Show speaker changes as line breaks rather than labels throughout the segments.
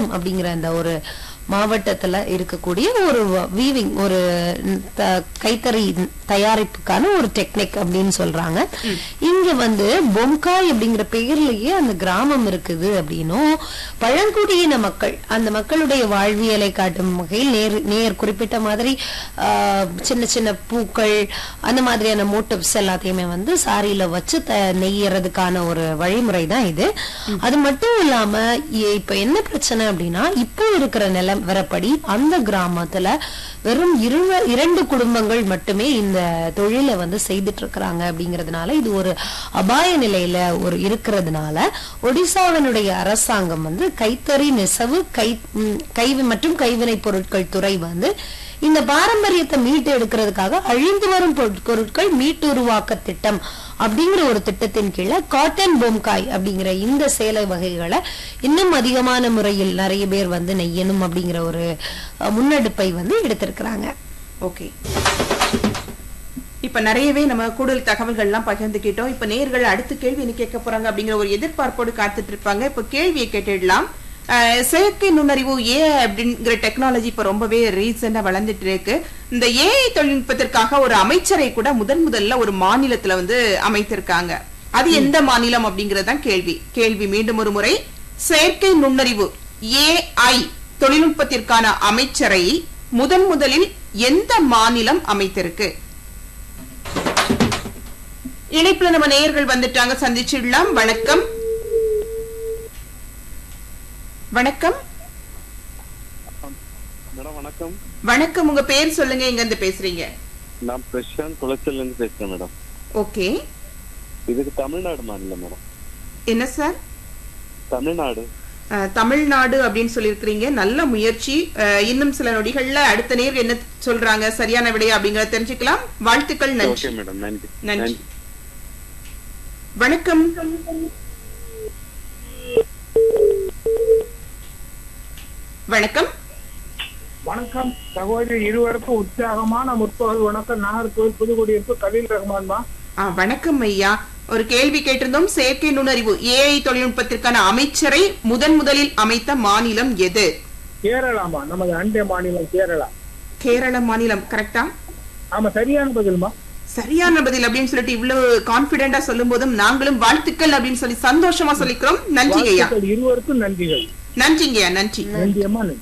கிராமம் அப்படிங்கிற அந்த ஒரு மாவட்டத்துல இருக்கக்கூடிய ஒரு வீவிங் ஒரு த- கைத்தறி தயாரிப்புக்கான ஒரு டெக்னிக் அப்படின்னு சொல்றாங்க இங்க வந்து பொம்காய் அப்படிங்கிற பெயர்லயே அந்த கிராமம் இருக்குது அப்படின்னும் பழங்குடியின மக்கள் அந்த மக்களுடைய வாழ்வியலை காட்டும் வகையில் நேர் நேர் குறிப்பிட்ட மாதிரி ஆஹ், சின்ன சின்ன பூக்கள் அந்த மாதிரியான மோட்டிவ்ஸ் எல்லாத்தையுமே வந்து சாரியில வச்சு த நெய்யறதுக்கான ஒரு வழிமுறை தான் இது அது மட்டும் இல்லாம இ- இப்ப என்ன பிரச்சனை அப்படின்னா இப்போ இருக்கிற நிலவரப்படி அந்த கிராமத்துல வெறும் இரு- இரண்டு குடும்பங்கள் மட்டுமே இந்த தொழிலை வந்து செய்துட்டு இருக்கிறாங்க அப்படிங்கறதுனால இது ஒரு அபாய நிலையில ஒரு இருக்கிறதுனால ஒடிசாவினுடைய அரசாங்கம் வந்து கைத்தறி நெசவு கை ம், கை மற்றும் கைவினை பொருட்கள் துறை வந்து இந்த பாரம்பரியத்தை மீட்டு எடுக்கிறதுக்காக அழிந்து வரும் பொருட்- பொருட்கள் மீட்டுருவாக்க திட்டம் அப்படிங்கிற ஒரு திட்டத்தின் கீழே காட்டன் பொம்காய் அப்படிங்கிற இந்த சேலை வகைகளை இன்னும் அதிகமான முறையில் நிறைய பேர் வந்து நெய்யணும் அப்படிங்கிற ஒரு அஹ், முன்னெடுப்பை வந்து எடுத்திருக்கிறாங்க
ஓகே இப்ப நிறையவே நம்ம கூடுதல் தகவல்கள்லாம் பகிர்ந்துக்கிட்டோம் இப்ப நேர்கள் அடுத்த கேள்வி என்ன கேட்க போறாங்க அப்படிங்கிற ஒரு எதிர்பார்ப்போடு காத்துட்டு இருப்பாங்க இப்ப கேள்வியை கேட்டுடலாம் அஹ், செயற்கை நுண்ணறிவு ஏ அப்படிங்கிற டெக்னாலஜி இப்ப ரொம்பவே ரீசெண்டா வளர்ந்துட்டு இருக்கு இந்த ஏஐ தொழில்நுட்பத்திற்காக ஒரு அமைச்சரை கூட முதன் முதல்ல ஒரு மாநிலத்துல வந்து அமைத்திருக்காங்க அது எந்த மாநிலம் அப்படிங்கறதுதான் கேள்வி கேள்வி மீண்டும் ஒரு முறை செயற்கை நுண்ணறிவு ஏஐ தொழில்நுட்பத்திற்கான அமைச்சரை முதன் முதலில் எந்த மாநிலம் அமைத்திருக்கு இணைப்புல நம்ம நேயர்கள் வந்துட்டாங்க சந்திச்சிடலாம் வணக்கம் வணக்கம்
மேடம் வணக்கம்
வணக்கம் உங்க பேர் சொல்லுங்க எங்க இருந்து பேசுறீங்க
நான் பிரசாந்த் குளச்சல்ல இருந்து பேசுறேன் மேடம்
ஓகே
இதுக்கு தமிழ்நாடு மாநிலம் மேடம்
என்ன சார்
தமிழ்நாடு
அஹ், தமிழ்நாடு அப்படின்னு சொல்லியிருக்கிறீங்க நல்ல முயற்சி அஹ், இன்னும் சில நொடிகள்ல அடுத்த நேர் என்ன சொல்றாங்க சரியான விடையா அப்படிங்கறத தெரிஞ்சுக்கலாம் வாழ்த்துக்கள்
ஓகே
நன்றி
மேடம் நன்றி
நன்றி வணக்கம் வணக்கம்
வணக்கம் சகோதரி இருவருக்கும் உற்சாகமான முற்பகல் வணக்கம் நாகர்கோவில் புதுக்குடியிருப்பு கலீல் ரஹ்மான்மா
ஆ, வணக்கம் ஐயா ஒரு கேள்வி கேட்டிருந்தோம் செயற்கை நுண்ணறிவு ஏஐ தொழில்நுட்பத்திற்கான அமைச்சரை முதன் முதலில் அமைத்த மாநிலம் எது
கேரளாமா நமது அண்டை மாநிலம் கேரளா
கேரள மாநிலம் கரெக்டா
ஆமா சரியான பதில்மா
சரியான பதில் அப்படின்னு சொல்லிட்டு இவ்வளவு கான்பிடென்டா சொல்லும் போதும் நாங்களும் வாழ்த்துக்கள் அப்படின்னு சொல்லி சந்தோஷமா சொல்லிக்கிறோம் நன்றி ஐயா
வாழ்த்துக்கள் இருவருக்கும் நன்றிகள்
நன்றிங்கய்யா நன்றி
நன்றி அம்மா நன்றி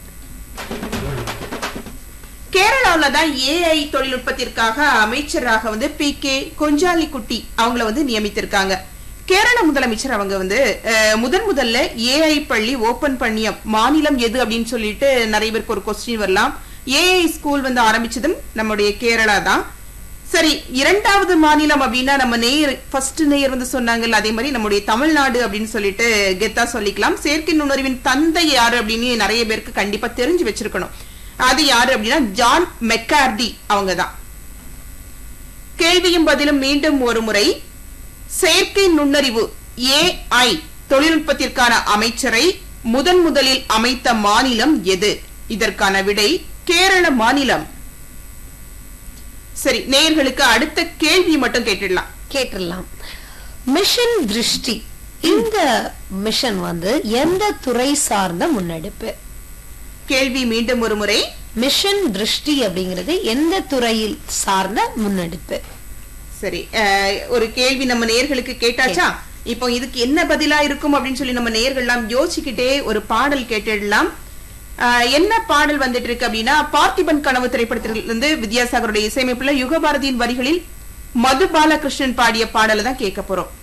கேரளாவுல தான் ஏஐ தொழில்நுட்பத்திற்காக அமைச்சராக வந்து பி கே கொஞ்சாலிக்குட்டி அவங்கள வந்து நியமித்திருக்காங்க கேரள முதலமைச்சர் அவங்க வந்து அஹ், முதன் முதல்ல ஏஐ பள்ளி ஓபன் பண்ணிய மாநிலம் எது அப்படின்னு சொல்லிட்டு நிறைய பேருக்கு ஒரு கொஸ்டின் வரலாம் ஏஐ ஸ்கூல் வந்து ஆரம்பிச்சதும் நம்முடைய கேரளா தான் சரி இரண்டாவது மாநிலம் அப்படின்னா நம்ம நேயர் ஃபர்ஸ்ட் நேயர் வந்து சொன்னாங்கல்ல அதே மாதிரி நம்முடைய தமிழ்நாடு அப்படின்னு சொல்லிட்டு கெத்தா சொல்லிக்கலாம் செயற்கை நுண்ணறிவின் தந்தை யாரு அப்படின்னு நிறைய பேருக்கு கண்டிப்பா தெரிஞ்சு வச்சிருக்கணும் அது யாரு அப்படின்னா ஜான் மெக்கார்டி அவங்க தான் கேள்வியும் பதிலும் மீண்டும் ஒரு முறை செயற்கை நுண்ணறிவு ஏஐ தொழில்நுட்பத்திற்கான அமைச்சரை முதன் முதலில் அமைத்த மாநிலம் எது இதற்கான விடை கேரள மாநிலம் சரி நேயர்களுக்கு அடுத்த கேள்வி மட்டும் கேட்டுடலாம்
கேட்டுடலாம் மிஷன் திருஷ்டி இந்த மிஷன் வந்து எந்த துறை சார்ந்த முன்னெடுப்பு
கேள்வி மீண்டும் ஒரு முறை
மிஷன் திருஷ்டி அப்படிங்கிறது எந்த துறையில் சார்ந்த முன்னெடுப்பு
சரி அஹ், ஒரு கேள்வி நம்ம நேயர்களுக்கு கேட்டாச்சா இப்போ இதுக்கு என்ன பதிலா இருக்கும் அப்படின்னு சொல்லி நம்ம நேயர்கள்லாம் யோசிச்சுக்கிட்டே ஒரு பாடல் கேட்டுடலாம் அஹ், என்ன பாடல் வந்துட்டு இருக்கு அப்படின்னா பார்த்திபன் கனவு திரைப்படத்திலிருந்து வித்யாசாகருடைய இசையமைப்புல யுகபாரதியின் வரிகளில் மது பாலகிருஷ்ணன் பாடிய பாடலை தான் கேட்க போறோம்